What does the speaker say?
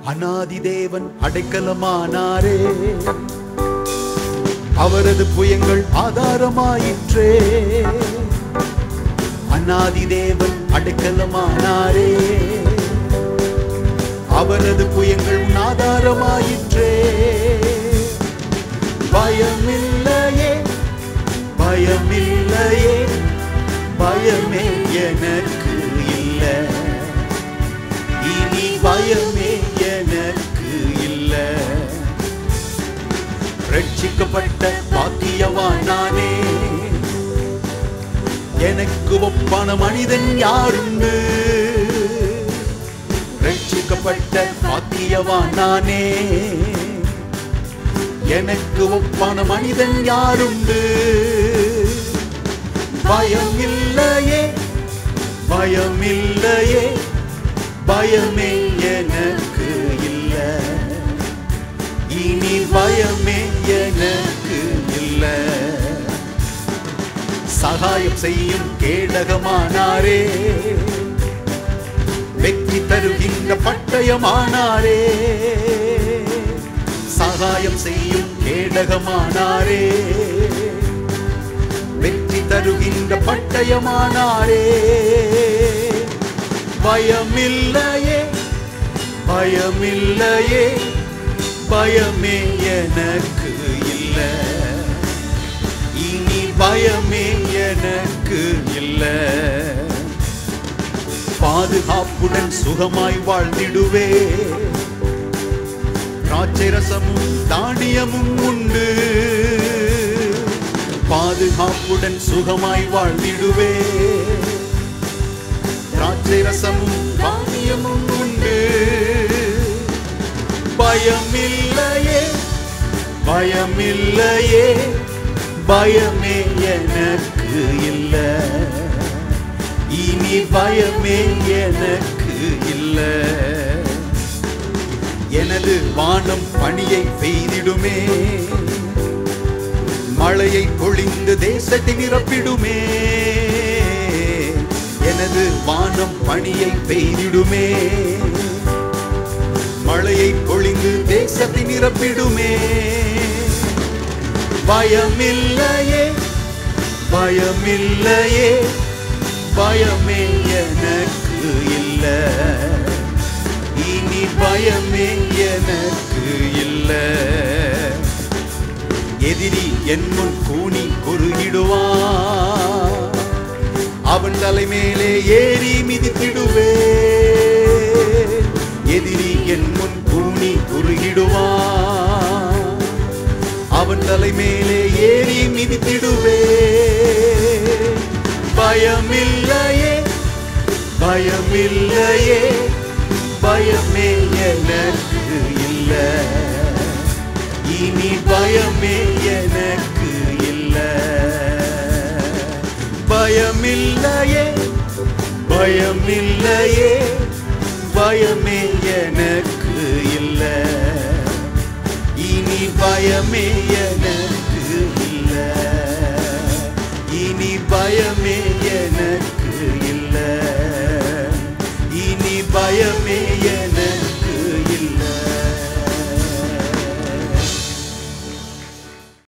அனாதி தேவன் அடைக்கலமானாரே அவரது புயங்கள் ஆதாரமாயிற்றே அனாதி தேவன் அடைக்கலமானாரே அவரது புயங்கள் உன் ஆதாரமாயிற்றே பயமில்லையே பயமில்லையே பயமே எனக்கு இல்லை இனி பயமே எனக்கு இல்லை ரட்சிக்கப்பட்ட பாக்கியவான் நானே எனக்கு ஒப்பான மனிதன் யாருண்டு ரட்சிக்கப்பட்ட பாக்கியவான் நானே எனக்கு ஒப்பான மனிதன் யாருண்டு பயமில்லையே பயமில்லையே பயமே எனக்கு இல்லை இனி பயமே எனக்கு இல்லை சகாயம் செய்யும் கேடகமானாரே வெற்றி தருகின்ற பட்டயமானாரே சகாயம் செய்யும் கேடகமானாரே வெற்றி தருகின்ற பட்டயமானாரே பயமில்லையே பயமில்லையே பயமே எனக்கு இல்லை இனி பயமே எனக்கு இல்லை பாதுகாப்புடன் சுகமாய் வாழ்ந்திடுவே திராட்சை ரசமும் தானியமும் உண்டு பாதுகாப்புடன் சுகமாய் வாழ்ந்திடுவே திராட்சை ரசமும் தானியமும் உண்டு பயமில்லையே பயமில்லையே பயமே எனக்கு இல்லை இனி பயமே எனக்கு இல்லை எனது வானம் பணியை பெய்திடுமே மழையை பொழிந்து தேசத்தை நிரப்பிடுமே எனது வானம் பணியை பெய்திடுமே மழையை பொழிந்து தேசத்தை நிரப்பிடுமே பயமில்லையே பயமில்லையே பயமே எனக்கு இல்லை இனி பயமே எனக்கு இல்லை எதிரி என் முன் கூனி குறுகிடுவான் அவன் தலைமேலே ஏறி மிதித்திடுவே எதிரி என் முன் கூனி குறுகிடுவான் அவன் தலைமேலே ஏறி மிதித்திடுவே பயமில்லையே பயமில்லையே பயமே எனக்கு இல்லை இனி பயமே எனக்கு இல்லை பயமில்லையே பயமில்லையே பயமே எனக்கு இல்லை இனி பயமே எனக்கு இல்லை இனி பயமே